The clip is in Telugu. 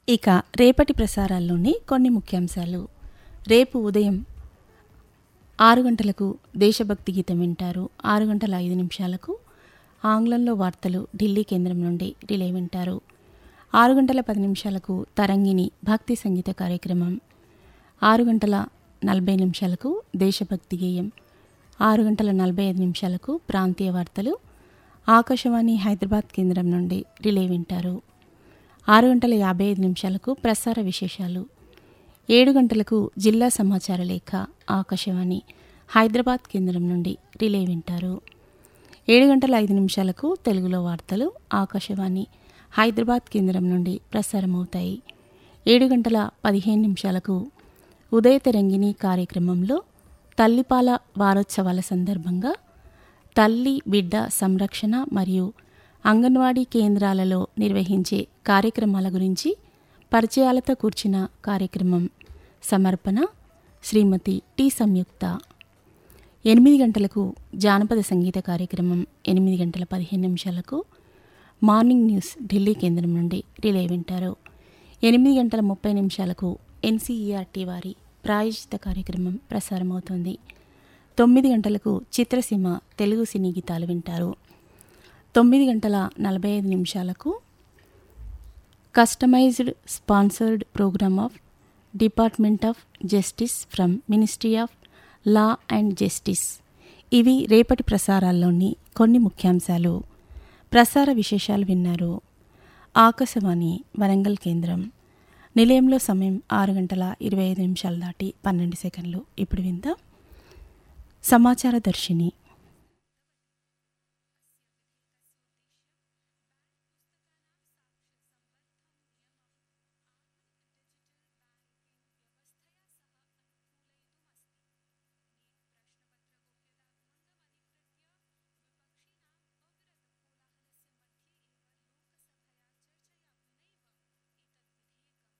ఇక రేపటి ప్రసారాల్లోని కొన్ని ముఖ్యాంశాలు రేపు ఉదయం ఆరు గంటలకు దేశభక్తి గీతం వింటారు ఆరు గంటల ఐదు నిమిషాలకు ఆంగ్లంలో వార్తలు ఢిల్లీ కేంద్రం నుండి రిలే వింటారు ఆరు గంటల పది నిమిషాలకు తరంగిణి భక్తి సంగీత కార్యక్రమం ఆరు గంటల నలభై నిమిషాలకు దేశభక్తి గేయం ఆరు గంటల నలభై ఐదు నిమిషాలకు ప్రాంతీయ వార్తలు ఆకాశవాణి హైదరాబాద్ కేంద్రం నుండి రిలే వింటారు ఆరు గంటల యాభై ఐదు నిమిషాలకు ప్రసార విశేషాలు ఏడు గంటలకు జిల్లా సమాచార లేఖ ఆకాశవాణి హైదరాబాద్ కేంద్రం నుండి రిలే వింటారు ఏడు గంటల ఐదు నిమిషాలకు తెలుగులో వార్తలు ఆకాశవాణి హైదరాబాద్ కేంద్రం నుండి ప్రసారమవుతాయి ఏడు గంటల పదిహేను నిమిషాలకు ఉదయ తరంగిణి కార్యక్రమంలో తల్లిపాల వారోత్సవాల సందర్భంగా తల్లి బిడ్డ సంరక్షణ మరియు అంగన్వాడీ కేంద్రాలలో నిర్వహించే కార్యక్రమాల గురించి పరిచయాలతో కూర్చిన కార్యక్రమం సమర్పణ శ్రీమతి టి సంయుక్త ఎనిమిది గంటలకు జానపద సంగీత కార్యక్రమం ఎనిమిది గంటల పదిహేను నిమిషాలకు మార్నింగ్ న్యూస్ ఢిల్లీ కేంద్రం నుండి రిలే వింటారు ఎనిమిది గంటల ముప్పై నిమిషాలకు ఎన్సీఈఆర్టీ వారి ప్రాయోజిత కార్యక్రమం ప్రసారమవుతుంది తొమ్మిది గంటలకు చిత్రసీమ తెలుగు సినీ గీతాలు వింటారు తొమ్మిది గంటల నలభై ఐదు నిమిషాలకు customised sponsored programme of department of justice from ministry of law and justice ఇవి రేపటి ప్రసారాల్లోని కొన్ని ముఖ్యాంశాలు ప్రసార విశేషాలు విన్నారు ఆకాశవాణి వరంగల్ కేంద్రం నిలయంలో సమయం ఆరు గంటల ఇరవై ఐదు నిమిషాలు దాటి పన్నెండు సెకండ్లు ఇప్పుడు విందాం సమాచార దర్శిని